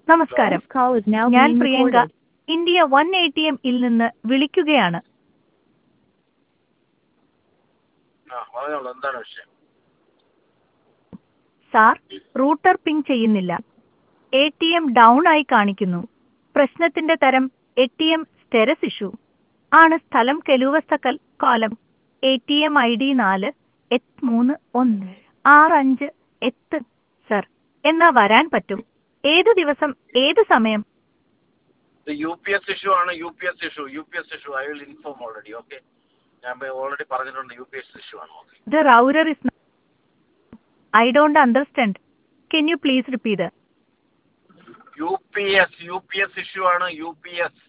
നമസ്കാരം This call is now ഞാൻ being Priyanka recorded. India one A T എമ്മിൽ നിന്ന് വിളിക്കുകയാണ് ആ പറഞ്ഞോളൂ എന്താണ് വിഷയം സാർ റൂട്ടർ പിങ് ചെയ്യുന്നില്ല എ ടി എം ഡൗൺ ആയി കാണിക്കുന്നു പ്രശ്നത്തിന്റെ തരം A T M status issue ആണ് സ്ഥലം കെലുവസ്തക്കൽ കോലം A T M I D നാല് എത്ത് മൂന്ന് ഒന്ന് ആറ് അഞ്ച് എത്ത് സർ എന്നാ വരാൻ പറ്റും ഏത് ദിവസം ഏത് സമയം ഇത് യു പി എസ് ഇഷ്യൂ ആണ് U P S issue U P S issue I will inform already okay ഞാൻ ഓൾറെഡി പറഞ്ഞിട്ടുണ്ട് യു പി എസ് ഇഷ്യൂ ആണ് okay The router is not. I don't understand. Can you please repeat it? U P S U P S issue ആണ് U P S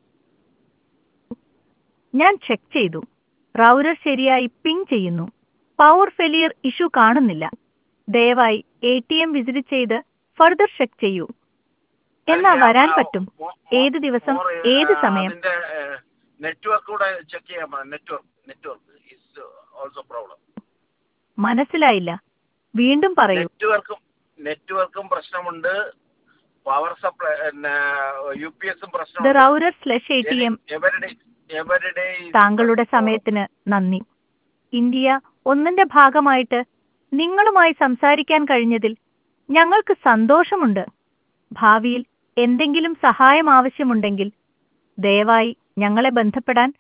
ഞാൻ check ചെയ്തു router ശരിയായി ping ചെയ്യുന്നു power failure issue കാണുന്നില്ല ദയവായി A T M visit ചെയ്ത് further check ചെയ്യൂ എന്നാ വരാൻ പറ്റും ഏത് ദിവസം ഏത് സമയം അതിന്റെ നെറ്റ്വർക്ക് കൂടെ ചെക്ക് ചെയ്യാൻ network network is also problem മനസ്സിലായില്ല വീണ്ടും പറയൂ നെറ്റ്വർക്കും നെറ്റ്വർക്കും പ്രശ്നമുണ്ട് പവർ സപ്ലൈ പിന്നെ യു പി എസും ദ പ്രശ്നമുണ്ട് റൗറ്റർ സ്ലഷ് A T M everyday everyday താങ്കളുടെ സമയത്തിന് നന്ദി ഇന്ത്യ ഒന്നിന്റെ ഭാഗമായിട്ട് നിങ്ങളുമായി സംസാരിക്കാൻ കഴിഞ്ഞതിൽ ഞങ്ങൾക്ക് സന്തോഷമുണ്ട് ഭാവിയിൽ എന്തെങ്കിലും സഹായം ആവശ്യമുണ്ടെങ്കിൽ ദയവായി ഞങ്ങളെ ബന്ധപ്പെടാൻ